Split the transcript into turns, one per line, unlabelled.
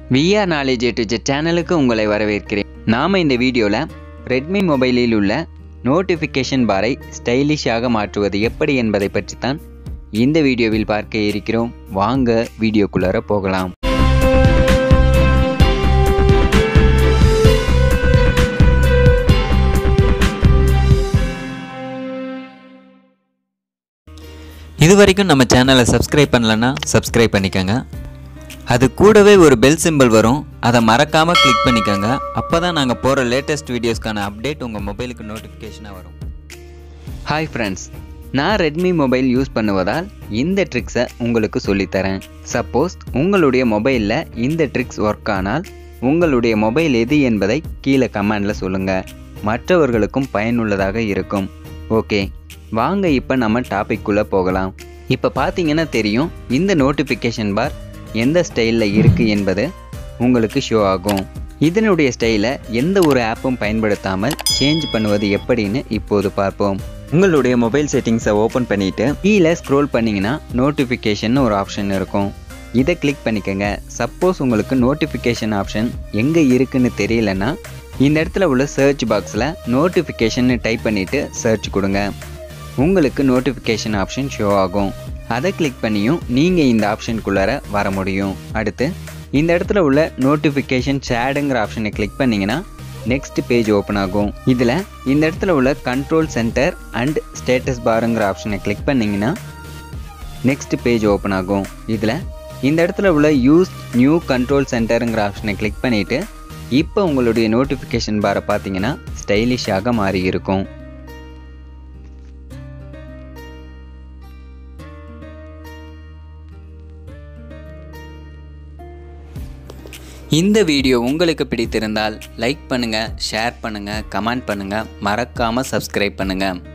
VR knowledge to Z சேனலுக்கு உங்களை வரவேற்கிறேன் நாம் இந்த வீடியோவில் ரெட்மி மொபைலில் உள்ள நோட்டிஃபிகேஷன் பாரை ஸ்டைலிஷாக மாற்றுவது எப்படி என்பதை பற்றி தான் இந்த வீடியோவில் பார்க்க இருக்கிறோம் வாங்க வீடியோக்குள்ளார போகலாம்
இது வரைக்கும் நம்ம சேனலை சப்ஸ்கிரைப் பண்ணலன்னா சப்ஸ்கிரைப் பண்ணிக்கோங்க அது கூடவே ஒரு பெல் சிம்பிள் வரும் அதை மறக்காமல் கிளிக் பண்ணிக்கோங்க அப்போ தான் நாங்கள் போகிற லேட்டஸ்ட் வீடியோஸ்க்கான அப்டேட் உங்கள் மொபைலுக்கு நோட்டிஃபிகேஷனாக வரும்
ஹாய் ஃப்ரெண்ட்ஸ் நான் ரெட்மி மொபைல் யூஸ் பண்ணுவதால் இந்த ட்ரிக்ஸை உங்களுக்கு சொல்லித்தரேன் சப்போஸ் உங்களுடைய மொபைலில் இந்த ட்ரிக்ஸ் ஒர்க் ஆனால் உங்களுடைய மொபைல் எது என்பதை கீழே கமெண்டில் சொல்லுங்கள் மற்றவர்களுக்கும் பயனுள்ளதாக இருக்கும் ஓகே வாங்க இப்போ நம்ம டாபிக்குள்ளே போகலாம் இப்போ பார்த்தீங்கன்னா தெரியும் இந்த நோட்டிஃபிகேஷன் பார் எந்த ஸ்டைலில் இருக்குது என்பது உங்களுக்கு ஷோ ஆகும் இதனுடைய ஸ்டைலை எந்த ஒரு ஆப்பும் பயன்படுத்தாமல் சேஞ்ச் பண்ணுவது எப்படின்னு இப்போது பார்ப்போம் உங்களுடைய மொபைல் செட்டிங்ஸை ஓப்பன் பண்ணிவிட்டு கீழே ஸ்க்ரோல் பண்ணிங்கன்னா நோட்டிஃபிகேஷன் ஒரு ஆப்ஷன் இருக்கும் இதை கிளிக் பண்ணிக்கோங்க சப்போஸ் உங்களுக்கு நோட்டிஃபிகேஷன் ஆப்ஷன் எங்கே இருக்குன்னு தெரியலன்னா இந்த இடத்துல உள்ள சர்ச் பாக்ஸில் நோட்டிஃபிகேஷன் டைப் பண்ணிவிட்டு சர்ச் கொடுங்க உங்களுக்கு நோட்டிஃபிகேஷன் ஆப்ஷன் ஷோ ஆகும் அதை கிளிக் பண்ணியும் நீங்கள் இந்த ஆப்ஷனுக்குள்ளார வர முடியும் அடுத்து இந்த இடத்துல உள்ள நோட்டிஃபிகேஷன் சேடுங்கிற ஆப்ஷனை கிளிக் பண்ணிங்கன்னா நெக்ஸ்ட் பேஜ் ஓப்பன் ஆகும் இதில் இந்த இடத்துல உள்ள கண்ட்ரோல் சென்டர் அண்ட் ஸ்டேட்டஸ் பாருங்கிற ஆப்ஷனை கிளிக் பண்ணிங்கன்னா நெக்ஸ்ட் பேஜ் ஓப்பன் ஆகும் இதில் இந்த இடத்துல உள்ள யூஸ் நியூ கண்ட்ரோல் சென்டருங்கிற ஆப்ஷனை கிளிக் பண்ணிவிட்டு இப்போ உங்களுடைய நோட்டிஃபிகேஷன் பாரை பார்த்தீங்கன்னா ஸ்டைலிஷாக மாறி இருக்கும் இந்த வீடியோ உங்களுக்கு பிடித்திருந்தால் லைக் பண்ணுங்கள் ஷேர் பண்ணுங்கள் கமெண்ட் பண்ணுங்கள் மறக்காமல் சப்ஸ்கிரைப் பண்ணுங்கள்